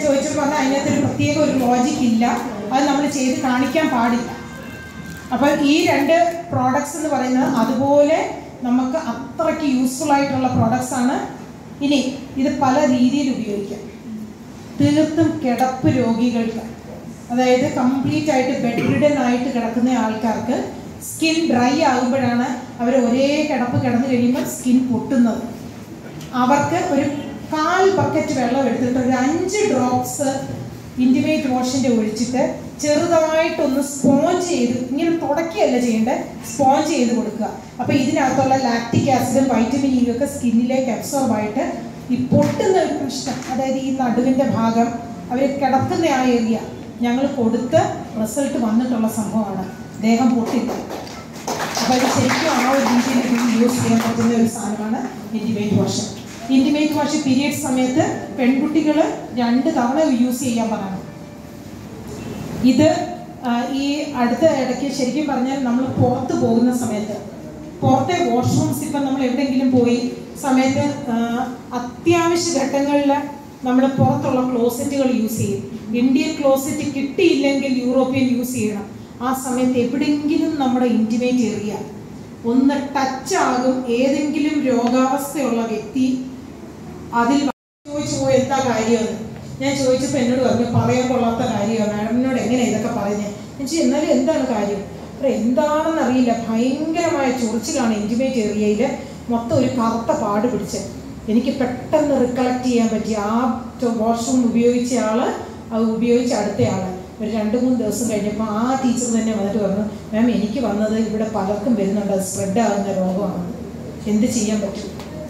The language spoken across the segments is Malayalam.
ചോദിച്ചപ്പോൾ പറഞ്ഞാൽ അതിനകത്തൊരു പ്രത്യേക ഒരു ലോജിക് ഇല്ല അത് നമ്മൾ ചെയ്ത് കാണിക്കാൻ പാടില്ല അപ്പോൾ ഈ രണ്ട് പ്രോഡക്ട്സ് എന്ന് പറയുന്നത് അതുപോലെ നമുക്ക് അത്രയ്ക്ക് യൂസ്ഫുൾ ആയിട്ടുള്ള പ്രോഡക്ട്സ് ആണ് ഇനി ഇത് പല രീതിയിൽ ഉപയോഗിക്കാം തീർത്തും കിടപ്പ് രോഗികൾക്ക് അതായത് കംപ്ലീറ്റ് ആയിട്ട് ബെഡ് റിഡൻ ആയിട്ട് കിടക്കുന്ന ആൾക്കാർക്ക് സ്കിൻ ഡ്രൈ ആകുമ്പോഴാണ് അവർ ഒരേ കിടപ്പ് കിടന്നു കഴിയുമ്പോൾ സ്കിൻ പൊട്ടുന്നത് അവർക്ക് ഒരു കാൽ ബക്കറ്റ് വെള്ളം എടുത്തിട്ട് ഒരു അഞ്ച് ഡ്രോപ്സ് ഇൻറ്റിമേറ്റ് വാഷിൻ്റെ ഒഴിച്ചിട്ട് ചെറുതായിട്ടൊന്ന് സ്പോഞ്ച് ചെയ്ത് ഇങ്ങനെ തുടക്കുകയല്ല ചെയ്യേണ്ടത് സ്പോഞ്ച് ചെയ്ത് കൊടുക്കുക അപ്പോൾ ഇതിനകത്തുള്ള ലാക്റ്റിക് ആസിഡും വൈറ്റമിൻ ഇ ഒക്കെ സ്കിന്നിലേക്ക് അബ്സോർബ് ആയിട്ട് ഈ പൊട്ടുന്ന ഒരു പ്രശ്നം അതായത് ഈ നടുവിൻ്റെ ഭാഗം അവർ കിടക്കുന്ന ആ ഏരിയ ഞങ്ങൾ കൊടുത്ത് റിസൾട്ട് വന്നിട്ടുള്ള സംഭവമാണ് ദേഹം പൊട്ടില്ല അപ്പോൾ ഇത് ശരിക്കും ആ ഒരു രീതിയിൽ യൂസ് ചെയ്യാൻ പറ്റുന്ന ഒരു സാധനമാണ് intimate wash intimate wash period സമയത്ത് പെൺകുട്ടികൾ രണ്ട് തവണ യൂസ് ചെയ്യാൻ പറയണം ഇത് ആ, ഈ അടുത്ത ഇടയ്ക്ക് ശരിക്കും പറഞ്ഞാൽ നമ്മൾ പുറത്ത് പോകുന്ന സമയത്ത് പുറത്തെ വാഷ്റൂംസ് ഇപ്പം നമ്മൾ എവിടെയെങ്കിലും പോയി സമയത്ത് ആ, അത്യാവശ്യ ഘട്ടങ്ങളിൽ നമ്മൾ പുറത്തുള്ള ക്ലോസറ്റുകൾ യൂസ് ചെയ്യും ഇന്ത്യൻ ക്ലോസറ്റ് കിട്ടിയില്ലെങ്കിൽ യൂറോപ്യൻ യൂസ് ചെയ്യണം ആ സമയത്ത് എവിടെയെങ്കിലും നമ്മുടെ ഇൻറ്റിമേറ്റ് ഏരിയ ഒന്ന് ടച്ച് ആകും ഏതെങ്കിലും രോഗാവസ്ഥയുള്ള വ്യക്തി അതിൽ ചോദിച്ചു പോയി എന്താ കാര്യമെന്ന് ഞാൻ ചോദിച്ചപ്പോൾ എന്നോട് പറഞ്ഞു പറയാൻ കൊള്ളാത്ത കാര്യമാണ് മാഡമിനോട് എങ്ങനെ ഇതൊക്കെ പറഞ്ഞത് ഞാൻ ചോദിച്ചു എന്നാലും എന്താണ് കാര്യം അപ്പോൾ എന്താണെന്ന് അറിയില്ല ഭയങ്കരമായ ചൊറിച്ചിലാണ് ഇൻറ്റിമേറ്റ് ഏരിയയിൽ മൊത്തം ഒരു കറുത്ത പാട് പിടിച്ച് എനിക്ക് പെട്ടെന്ന് റിക്കളക്ട് ചെയ്യാൻ പറ്റി ആ വാഷ്റൂം ഉപയോഗിച്ച ആൾ അത് ഉപയോഗിച്ച അടുത്ത ആൾ ഒരു രണ്ട് മൂന്ന് ദിവസം കഴിഞ്ഞപ്പോൾ ആ ടീച്ചർ തന്നെ വന്നിട്ട് പറഞ്ഞു മാം എനിക്ക് വന്നത് ഇവിടെ പലർക്കും വരുന്നുണ്ട് അത് സ്പ്രെഡ് ആകുന്ന രോഗമാണ് എന്ത് ചെയ്യാൻ പറ്റും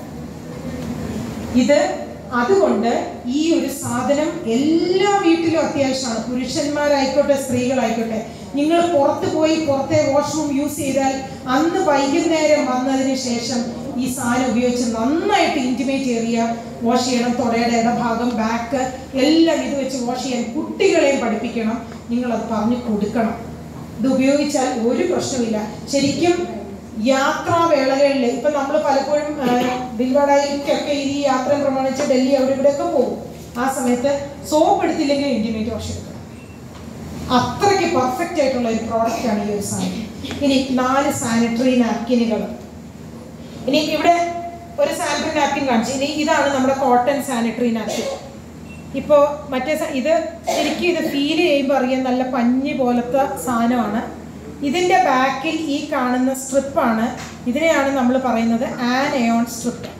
ഇത് അതുകൊണ്ട് ഈ ഒരു സാധനം എല്ലാ വീട്ടിലും അത്യാവശ്യമാണ് പുരുഷന്മാരായിക്കോട്ടെ സ്ത്രീകളായിക്കോട്ടെ നിങ്ങൾ പുറത്ത് പോയി പുറത്തെ വാഷ്റൂം യൂസ് ചെയ്താൽ അന്ന് വൈകുന്നേരം വന്നതിന് ശേഷം ഈ സാധനം ഉപയോഗിച്ച് നന്നായിട്ട് ഇൻറ്റിമേറ്റ് ഏരിയ വാഷ് ചെയ്യണം തുടയുടെ ഇടഭാഗം ബാക്ക് എല്ലാം ഇത് വെച്ച് വാഷ് ചെയ്യാൻ കുട്ടികളെയും പഠിപ്പിക്കണം നിങ്ങളത് പറഞ്ഞു കൊടുക്കണം ഇത് ഉപയോഗിച്ചാൽ ഒരു പ്രശ്നമില്ല ശരിക്കും യാത്രാവേളകളിൽ ഇപ്പം നമ്മൾ പലപ്പോഴും ദിൽവാഡയിലേക്കൊക്കെ ഈ യാത്രയും പ്രമാണിച്ച് ഡൽഹി അവിടെ ഇവിടെയൊക്കെ പോകും ആ സമയത്ത് സോപ്പ് എടുത്തില്ലെങ്കിൽ ഇൻറ്റിമേറ്റ് വാഷ് എടുക്കണം അത്രയ്ക്ക് പെർഫെക്റ്റ് ആയിട്ടുള്ള ഒരു പ്രോഡക്റ്റാണ് ഈ ഒരു സാധനം ഇനി നാല് സാനിറ്ററി നാപ്കിനുകൾ ഇനി ഇവിടെ ഒരു സാനിറ്ററി നാപ്കിൻ കാണിച്ചു ഇനി ഇതാണ് നമ്മുടെ കോട്ടൺ സാനിറ്ററി നാപ്കിൻ ഇപ്പോൾ മറ്റേ സ- ഇത് ശരിക്കും ഇത് ഫീൽ ചെയ്യുമ്പോൾ അറിയാം നല്ല പഞ്ഞി പോലത്തെ സാധനമാണ് ഇതിൻ്റെ ബാക്കിൽ ഈ കാണുന്ന സ്ട്രിപ്പാണ് ഇതിനെയാണ് നമ്മൾ പറയുന്നത് ആനയോൺ സ്ട്രിപ്പ്